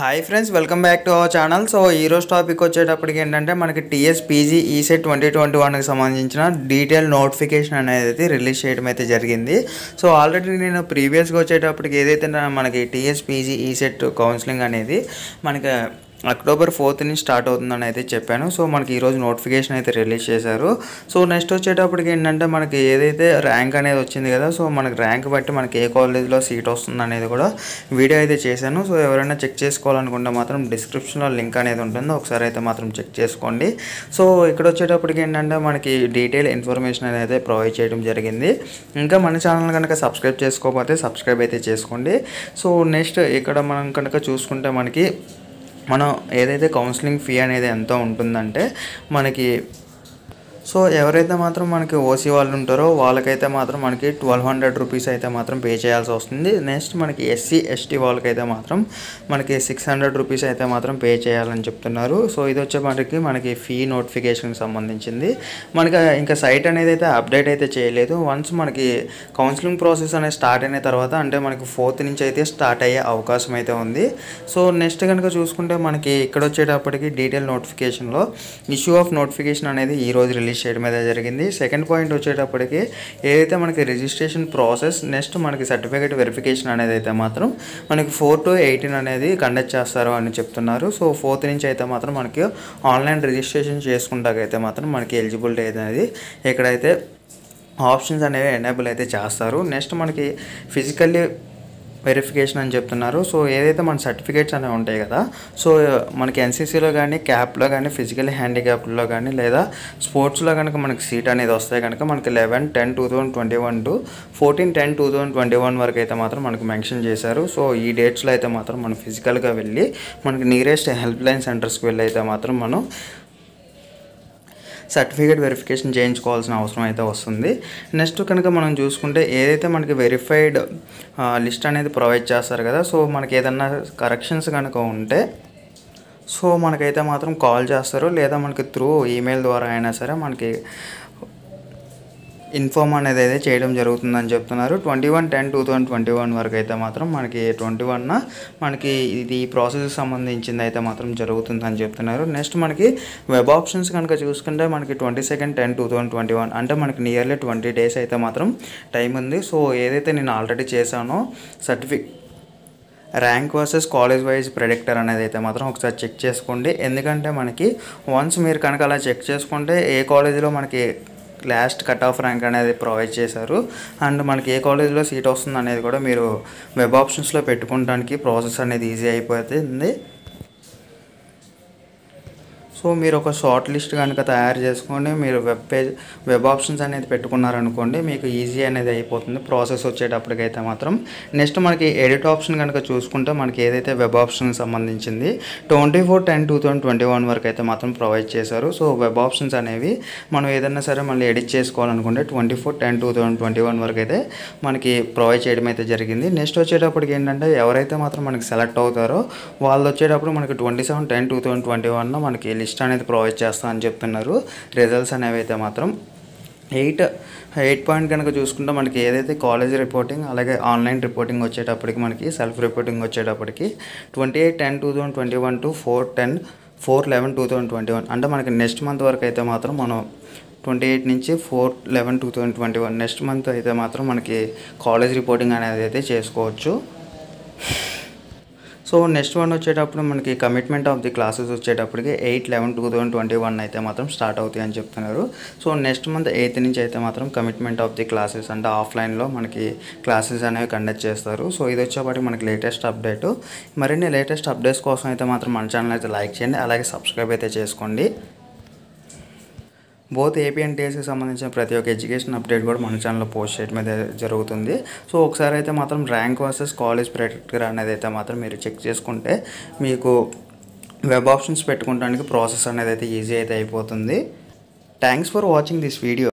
hi friends welcome back to our channel so ఈరోజు topic వచ్చేటప్పటికి ఏంటంటే మనకి TS PG ECET twenty twenty వన్కి సంబంధించిన డీటెయిల్ నోటిఫికేషన్ అనేది అయితే రిలీజ్ చేయడం అయితే జరిగింది సో ఆల్రెడీ నేను ప్రీవియస్గా వచ్చేటప్పటికి ఏదైతే నా- మనకి టీఎస్ పీజీ ఈసెట్ కౌన్సిలింగ్ అనేది మనకి అక్టోబర్ ఫోర్త్ నుంచి స్టార్ట్ అవుతుందని అయితే చెప్పాను సో మనకి ఈరోజు నోటిఫికేషన్ అయితే రిలీజ్ చేశారు సో నెక్స్ట్ వచ్చేటప్పటికి ఏంటంటే మనకి ఏదైతే ర్యాంక్ అనేది వచ్చింది కదా సో మనకి ర్యాంక్ బట్టి మనకి ఏ కాలేజ్లో సీట్ వస్తుంది అనేది కూడా వీడియో అయితే చేశాను సో ఎవరైనా చెక్ చేసుకోవాలనుకుంటే మాత్రం డిస్క్రిప్షన్లో లింక్ అనేది ఉంటుంది ఒకసారి అయితే మాత్రం చెక్ చేసుకోండి సో ఇక్కడ వచ్చేటప్పటికి ఏంటంటే మనకి డీటెయిల్ ఇన్ఫర్మేషన్ అనేది ప్రొవైడ్ చేయడం జరిగింది ఇంకా మన ఛానల్ కనుక సబ్స్క్రైబ్ చేసుకోకపోతే సబ్స్క్రైబ్ అయితే చేసుకోండి సో నెక్స్ట్ ఇక్కడ మనం కనుక చూసుకుంటే మనకి మనం ఏదైతే కౌన్సిలింగ్ ఫీ అనేది ఎంత ఉంటుందంటే మనకి సో ఎవరైతే మాత్రం మనకి ఓసీ వాళ్ళు ఉంటారో వాళ్ళకైతే మాత్రం మనకి ట్వెల్వ్ హండ్రెడ్ రూపీస్ అయితే మాత్రం పే చేయాల్సి వస్తుంది నెక్స్ట్ మనకి ఎస్సీ ఎస్టీ వాళ్ళకైతే మాత్రం మనకి సిక్స్ హండ్రెడ్ రూపీస్ అయితే మాత్రం పే చేయాలని చెప్తున్నారు సో ఇది వచ్చే మనకి మనకి ఫీ నోటిఫికేషన్కి సంబంధించింది మనకి ఇంకా సైట్ అనేది అయితే అప్డేట్ అయితే చేయలేదు వన్స్ మనకి కౌన్సిలింగ్ ప్రాసెస్ అనేది స్టార్ట్ అయిన తర్వాత అంటే మనకి ఫోర్త్ నుంచి అయితే స్టార్ట్ అయ్యే అవకాశం అయితే ఉంది సో నెక్స్ట్ కనుక చూసుకుంటే మనకి ఇక్కడ వచ్చేటప్పటికి డీటెయిల్ నోటిఫికేషన్లో ఇష్యూ ఆఫ్ నోటిఫికేషన్ అనేది ఈ రోజు రిలీజ్ చేయడం అయితే జరిగింది సెకండ్ పాయింట్ వచ్చేటప్పటికి ఏదైతే మనకి రిజిస్ట్రేషన్ ప్రాసెస్ నెక్స్ట్ మనకి సర్టిఫికేట్ వెరిఫికేషన్ అనేది అయితే మాత్రం మనకి ఫోర్ టు ఎయిటీన్ అనేది కండక్ట్ చేస్తారు అని చెప్తున్నారు సో ఫోర్త్ నుంచి అయితే మాత్రం మనకి ఆన్లైన్ రిజిస్ట్రేషన్ చేసుకుంటాకైతే మాత్రం మనకి ఎలిజిబిలిటీ అనేది ఎక్కడైతే ఆప్షన్స్ అనేవి ఎనేబుల్ అయితే చేస్తారు నెక్స్ట్ మనకి ఫిజికల్లీ వెరిఫికేషన్ అని చెప్తున్నారు సో ఏదైతే మన సర్టిఫికేట్స్ అనేవి ఉంటాయి కదా సో మనకి ఎన్సీసీలో కానీ క్యాప్లో కానీ ఫిజికల్ హ్యాండిక్యాప్లో కానీ లేదా స్పోర్ట్స్లో కనుక మనకి సీట్ అనేది వస్తే కనుక మనకి eleven ten two thousand twenty one to fourteen ten two thousand twenty one వరకు అయితే మాత్రం మనకి మెన్షన్ చేశారు సో ఈ డేట్స్లో అయితే మాత్రం మనం ఫిజికల్గా వెళ్ళి మనకి నియరెస్ట్ హెల్ప్ లైన్ సెంటర్స్కి వెళ్ళి అయితే మాత్రం మనం సర్టిఫికేట్ వెరిఫికేషన్ చేయించుకోవాల్సిన అవసరం అయితే వస్తుంది నెక్స్ట్ కనుక మనం చూసుకుంటే ఏదైతే మనకి వెరిఫైడ్ లిస్ట్ అనేది ప్రొవైడ్ చేస్తారు కదా సో మనకి ఏదన్నా కరెక్షన్స్ కనుక ఉంటే సో మనకైతే మాత్రం కాల్ చేస్తారు లేదా మనకి త్రూ ఈమెయిల్ ద్వారా అయినా సరే మనకి ఇన్ఫార్మ్ అనేది అయితే చేయడం జరుగుతుందని చెప్తున్నారు twenty one ten two thousand twenty one వరకు అయితే మాత్రం మనకి ట్వంటీ వన్న మనకి ఇది ఈ ప్రాసెస్ సంబంధించింది అయితే మాత్రం జరుగుతుందని చెప్తున్నారు నెక్స్ట్ మనకి వెబ్ ఆప్షన్స్ కనుక చూసుకుంటే మనకి twenty second ten two thousand twenty one అంటే మనకి నియర్లీ ట్వంటీ డేస్ అయితే మాత్రం టైం ఉంది సో ఏదైతే నేను ఆల్రెడీ చేశానో సర్టిఫిక్ rank versus college wise predictor అనేది అయితే మాత్రం ఒకసారి చెక్ చేసుకోండి ఎందుకంటే మనకి వన్స్ మీరు కనుక అలా చెక్ చేసుకుంటే ఏ కాలేజీలో మనకి లాస్ట్ కట్ ఆఫ్ ర్యాంక్ అనేది ప్రొవైడ్ చేశారు అండ్ మనకి ఏ కాలేజీలో సీట్ వస్తుంది అనేది కూడా మీరు వెబ్ ఆప్షన్స్లో పెట్టుకోవడానికి ప్రాసెస్ అనేది ఈజీ అయిపోతుంది సో మీరు ఒక షార్ట్ లిస్ట్ కనుక తయారు చేసుకొని మీరు వెబ్ పేజ్ వెబ్ ఆప్షన్స్ అనేది పెట్టుకున్నారనుకోండి మీకు ఈజీ అనేది అయిపోతుంది ప్రాసెస్ వచ్చేటప్పటికైతే మాత్రం నెక్స్ట్ మనకి ఎడిట్ ఆప్షన్ కనుక చూసుకుంటే మనకి ఏదైతే వెబ్ ఆప్షన్ సంబంధించింది twenty four ten two thousand twenty one వరకు అయితే మాత్రం ప్రొవైడ్ చేశారు సో వెబ్ ఆప్షన్స్ అనేవి మనం ఏదైనా సరే మళ్ళీ ఎడిట్ చేసుకోవాలనుకుంటే twenty four ten two thousand twenty one వరకు అయితే మనకి ప్రొవైడ్ చేయడం అయితే జరిగింది నెక్స్ట్ వచ్చేటప్పటికి ఏంటంటే ఎవరైతే మాత్రం మనకి సెలెక్ట్ అవుతారో వాళ్ళు వచ్చేటప్పుడు మనకి twenty seven ten two thousand twenty one మనకి లిస్ట్ అనేది ప్రొవైడ్ చేస్తా అని చెప్తున్నారు రిజల్ట్స్ అనేవి అయితే మాత్రం ఎయిట్ ఎయిట్ పాయింట్ కనుక చూసుకుంటే మనకి ఏదైతే కాలేజ్ రిపోర్టింగ్ అలాగే ఆన్లైన్ రిపోర్టింగ్ వచ్చేటప్పటికి మనకి సెల్ఫ్ రిపోర్టింగ్ వచ్చేటప్పటికి twenty eight ten two thousand twenty one to four ten four eleven two thousand twenty one అంటే మనకి నెక్స్ట్ మంత్ వరకు అయితే మాత్రం మనం ట్వంటీ ఎయిట్ నుంచి four eleven two thousand twenty one next month అయితే మాత్రం మనకి కాలేజ్ రిపోర్టింగ్ అనేది అయితే చేసుకోవచ్చు సో నెక్స్ట్ వన్ వచ్చేటప్పుడు మనకి కమిట్మెంట్ ఆఫ్ ది క్లాసెస్ వచ్చేటప్పటికి eight eleven two thousand twenty one అయితే మాత్రం స్టార్ట్ అవుతాయి అని చెప్తున్నారు సో నెక్స్ట్ మంత్ ఎయిత్ నుంచి అయితే మాత్రం కమిట్మెంట్ ఆఫ్ ది క్లాసెస్ అంటే ఆఫ్లైన్లో మనకి క్లాసెస్ అనేవి కండక్ట్ చేస్తారు సో ఇది వచ్చేప్పటికి మనకి లేటెస్ట్ అప్డేట్ మరిన్ని లేటెస్ట్ అప్డేట్స్ కోసం అయితే మాత్రం మన ఛానల్ అయితే లైక్ చేయండి అలాగే సబ్స్క్రైబ్ అయితే చేసుకోండి బోత్ ఏపీ అండ్ టీఎస్కి సంబంధించిన ప్రతి ఒక్క ఎడ్యుకేషన్ అప్డేట్ కూడా మన ఛానల్లో పోస్ట్ చేయడం అయితే జరుగుతుంది సో ఒకసారి అయితే మాత్రం ర్యాంక్ వర్సెస్ కాలేజ్ ప్రెడిక్టర్ అనేది అయితే మాత్రం మీరు చెక్ చేసుకుంటే మీకు వెబ్ ఆప్షన్స్ పెట్టుకోవడానికి ప్రాసెస్ అనేది అయితే ఈజీ అయితే అయిపోతుంది thanks for watching this video